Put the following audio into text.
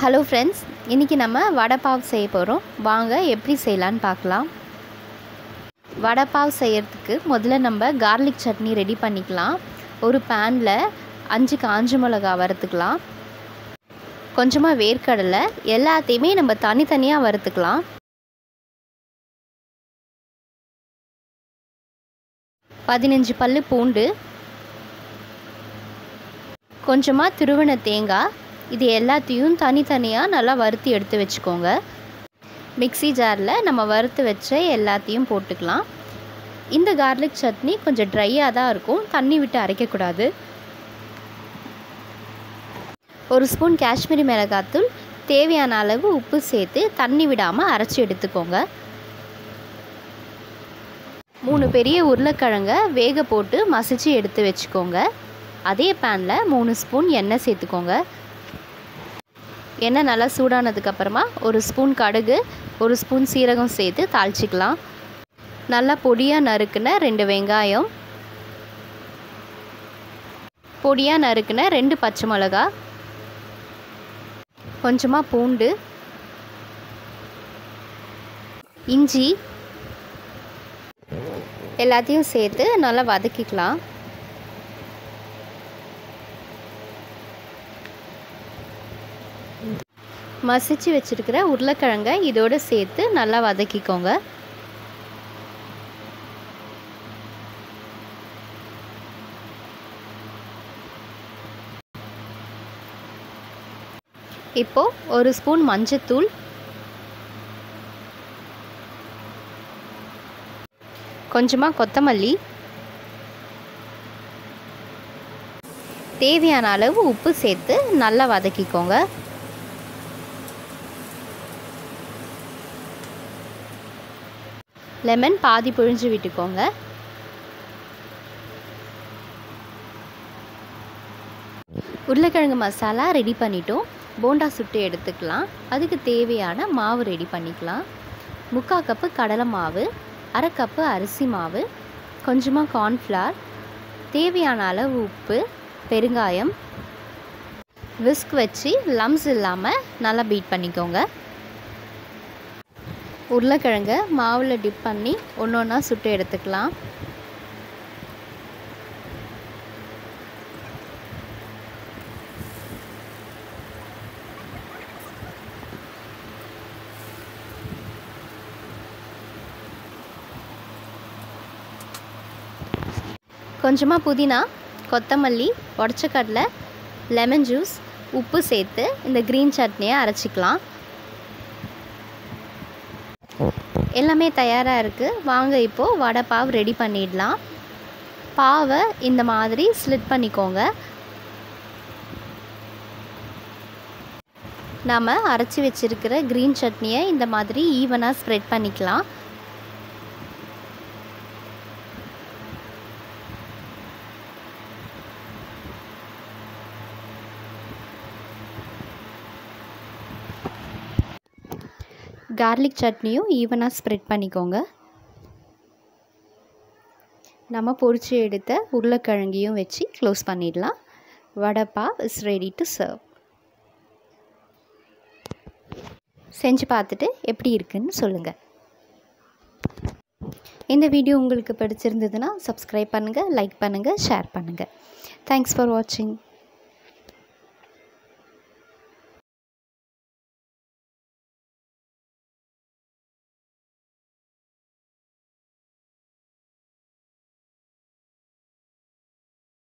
hello friends இன்றைக்கி நம்ம வடைப்பாவ் செய்ய போகிறோம் வாங்க எப்படி செய்யலான்னு பார்க்கலாம் வடைப்பாவ் செய்யறதுக்கு முதல்ல நம்ம கார்லிக் சட்னி ரெடி பண்ணிக்கலாம் ஒரு பேனில் அஞ்சு காஞ்ச மிளகா வறுத்துக்கலாம் கொஞ்சமாக வேர்க்கடலை எல்லாத்தையுமே நம்ம தனித்தனியாக வறுத்துக்கலாம் பதினஞ்சு பல் பூண்டு கொஞ்சமாக துருவன தேங்காய் இது எல்லாத்தையும் தனித்தனியாக நல்லா வறுத்து எடுத்து வச்சுக்கோங்க மிக்சி ஜாரில் நம்ம வறுத்து வச்ச எல்லாத்தையும் போட்டுக்கலாம் இந்த கார்லிக் சட்னி கொஞ்சம் ட்ரையாக தான் இருக்கும் தண்ணி விட்டு அரைக்கக்கூடாது ஒரு ஸ்பூன் காஷ்மீரி மிளகாத்தூள் தேவையான அளவு உப்பு சேர்த்து தண்ணி விடாமல் அரைச்சி எடுத்துக்கோங்க மூணு பெரிய உருளைக்கிழங்க வேக போட்டு மசிச்சு எடுத்து வச்சுக்கோங்க அதே பேனில் மூணு ஸ்பூன் எண்ணெய் சேர்த்துக்கோங்க எண்ணெய் நல்லா சூடானதுக்கப்புறமா ஒரு ஸ்பூன் கடுகு ஒரு ஸ்பூன் சீரகம் சேர்த்து தாளிச்சிக்கலாம் நல்லா பொடியாக நறுக்குன ரெண்டு வெங்காயம் பொடியாக நறுக்குன ரெண்டு பச்சை மிளகா கொஞ்சமாக பூண்டு இஞ்சி எல்லாத்தையும் சேர்த்து நல்லா வதக்கிக்கலாம் மசிச்சு வச்சுருக்கிற உருளைக்கிழங்க இதோடு சேர்த்து நல்லா வதக்கிக்கோங்க இப்போது ஒரு ஸ்பூன் மஞ்சத்தூள் கொஞ்சமாக கொத்தமல்லி தேவையான அளவு உப்பு சேர்த்து நல்லா வதக்கிக்கோங்க லெமன் பாதி புழிஞ்சு விட்டுக்கோங்க உருளைக்கிழங்கு மசாலா ரெடி பண்ணிட்டோம் போண்டா சுட்டு எடுத்துக்கலாம் அதுக்கு தேவையான மாவு ரெடி பண்ணிக்கலாம் முக்கால் கப்பு கடலை மாவு அரை கப்பு அரிசி மாவு கொஞ்சமாக கார்ன்ஃப்ளவர் தேவையான அளவு உப்பு பெருங்காயம் விஸ்க் வச்சு லம்ஸ் இல்லாமல் நல்லா பீட் பண்ணிக்கோங்க உருளைக்கிழங்க மாவில் டிப் பண்ணி ஒன்று ஒன்றா சுட்டு எடுத்துக்கலாம் கொஞ்சமாக புதினா கொத்தமல்லி உடச்ச கடலை லெமன் ஜூஸ் உப்பு சேர்த்து இந்த க்ரீன் சட்னியை அரைச்சிக்கலாம் எல்லாமே தயாராக இருக்குது வாங்க இப்போது வடை பாவ் ரெடி பண்ணிடலாம் பாவை இந்த மாதிரி ஸ்லிட் பண்ணிக்கோங்க நாம் அரைச்சி வச்சுருக்கிற க்ரீன் சட்னியை இந்த மாதிரி ஈவனாக ஸ்ப்ரெட் பண்ணிக்கலாம் கார்லிக் சட்னியும் ஈவனாக ஸ்ப்ரெட் பண்ணிக்கோங்க நம்ம பொரிச்சு எடுத்த உருளைக்கிழங்கையும் வச்சு க்ளோஸ் பண்ணிடலாம் வடைப்பா இஸ் ரெடி டு சர்வ் செஞ்சு பார்த்துட்டு எப்படி இருக்குன்னு சொல்லுங்கள் இந்த வீடியோ உங்களுக்கு பிடிச்சிருந்ததுன்னா சப்ஸ்கிரைப் பண்ணுங்கள் லைக் பண்ணுங்கள் ஷேர் பண்ணுங்கள் தேங்க்ஸ் ஃபார் வாட்சிங்